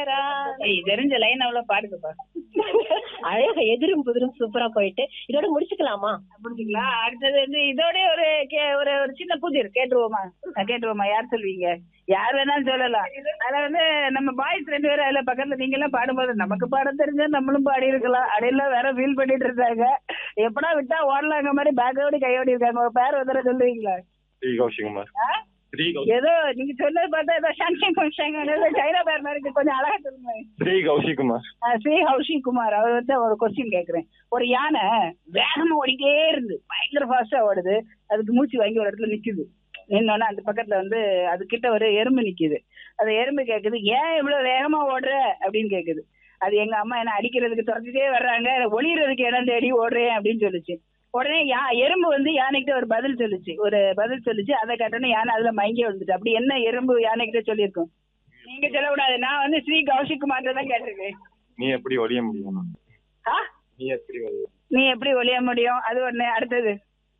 ஏய், தெரிஞ்ச லைன் அவ்வளவு பாடுங்கப்பா அழகா எதிரும் புதிரும் சூப்பரா போயிட்டு இதோட முடிச்சுக்கலாமா புரிஞ்சுங்களா அடுத்தது வந்து இதோட ஒரு கே- ஒரு ஒரு சின்ன புதிர் கேட்டுருவோமா அஹ் கேட்டுருவோமா யார் சொல்வீங்க யார் வேணாலும் சொல்லலாம் அதுல வந்து நம்ம பாய்ஸ் ரெண்டு பேரும் அதுல பக்கத்துல நீங்க எல்லாம் பாடும்போது நமக்கு பாட தெரிஞ்சா நம்மளும் பாடி இருக்கலாம் அடையெல்லாம் வேற ஃபீல் பண்ணிட்டு இருந்தாங்க எப்படா விட்டா ஓடலாங்க மாதிரி பேக்கோடு கையோடி இருக்காங்க உங்க பேர் வந்து சொல்லுவீங்களா ஸ்ரீ கௌஷிகுமார் ஆ? ஸ்ரீ கௌஷிக் ஏதோ நீங்க சொன்னது பார்த்தா ஏதோ ஷாங்ஷங் ஃபங்ஷன் சைனா பேர் மாதிரி இருக்கு. கொஞ்சம் அழகா சொல்லுங்க ஸ்ரீ கௌஷிகுமார் ஆஹ் ஸ்ரீ ஹவுஷி குமார் அவர் வந்து ஒரு கொஸ்டின் கேக்குறேன் ஒரு யானை வேகமா ஓடிட்டே இருந்து பயங்கர ஃபாஸ்டா ஓடுது அதுக்கு மூச்சு வாங்கி ஒரு இடத்துல நிக்குது நின்னோன்னா அந்த பக்கத்துல வந்து அது கிட்ட ஒரு எறும்பு நிக்குது அது எறும்பு கேக்குது ஏன் இவ்வளவு வேகமா ஓடுற அப்படின்னு கேக்குது அது எங்க அம்மா என்ன அடிக்கிறதுக்கு துரத்திட்டே வர்றாங்க ஒளியறதுக்கு இடம் தேடி ஓடுறேன் அப்படின்னு சொல்லுச்சு உடனே யா எறும்பு வந்து யானைகிட்ட ஒரு பதில் சொல்லுச்சு ஒரு பதில் சொல்லுச்சு அதை கேட்டோன்னே யானை அதுல மயங்கி விழுந்துட்டு அப்படி என்ன எறும்பு யானைகிட்ட சொல்லியிருக்கோம் நீங்க சொல்லக்கூடாது நான் வந்து ஸ்ரீ கௌஷிக் குமார்ட்ட தான் கேட்டிருக்கேன் நீ எப்படி ஒழிய முடியும் ஆ? நீ எப்படி ஒழிய நீ எப்படி ஒளிய முடியும் அது ஒண்ணு அடுத்தது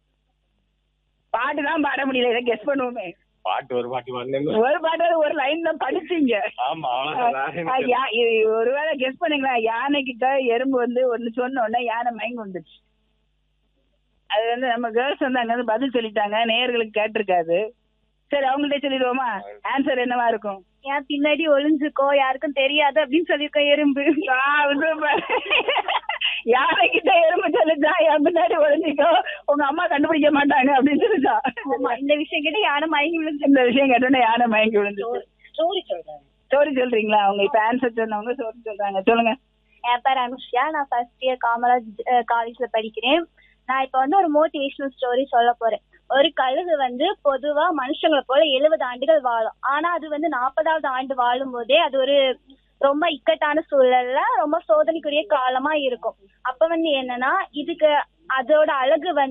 பாட்டு தான் பாட முடியல இதை கெஸ் பண்ணுவோமே பாட்டு ஒரு பாட்டு வரணும் ஒரு பாட்டு ஒரு லைன் தான் படிச்சீங்க ஆமா அவ்வளவுதான் ஆ, யா- இது ஒருவேளை கெஸ் பண்ணுங்களா யானை கிட்ட எறும்பு வந்து ஒண்ணு சொன்ன உடனே யானை மயங்கி வந்துச்சு அது வந்து நம்ம கேர்ள்ஸ் வந்து அங்க வந்து பதில் சொல்லிட்டாங்க நேயர்களுக்கு கேட்டிருக்காது சரி அவங்கள்ட்ட சொல்லிடுவோமா ஆன்சர் என்னவா இருக்கும் ஏன் பின்னாடி ஒளிஞ்சுக்கோ யாருக்கும் தெரியாது அப்படின்னு சொல்லியிருக்கோம் எறும்பு ஆ, super. யானை கிட்ட எறும்பு சொல்லிச்சா என் பின்னாடி ஒளிஞ்சிக்கோ உங்க அம்மா கண்டுபிடிக்க மாட்டாங்க அப்படின்னு சொல்லிச்சா ஆமா இந்த விஷயம் கிட்ட யாரும் மயங்கி விழுந்து இந்த விஷயம் கேட்டோன்னே யானை மயங்கி விழுந்து ஸ்டோரி சொல்றேன் ஸ்டோரி சொல்றீங்களா அவங்க இப்ப ஆன்சர் சொன்னவங்க ஸ்டோரி சொல்றாங்க சொல்லுங்க என் பேர் அனுஷ்யா நான் ஃபர்ஸ்ட் இயர் காமராஜ் காலேஜ்ல படிக்கிறேன் நான் இப்ப வந்து ஒரு மோட்டிவேஷனல் ஸ்டோரி சொல்ல போறேன் ஒரு கழுகு வந்து பொதுவா மனுஷங்களை போல எழுபது ஆண்டுகள் வாழும் ஆனா அது வந்து நாற்பதாவது ஆண்டு வாழும் போதே அது ஒரு ரொம்ப இக்கட்டான சூழல்ல ரொம்ப சோதனைக்குரிய காலமா இருக்கும் அப்ப வந்து என்னன்னா இதுக்கு அதோட அழகு வந்து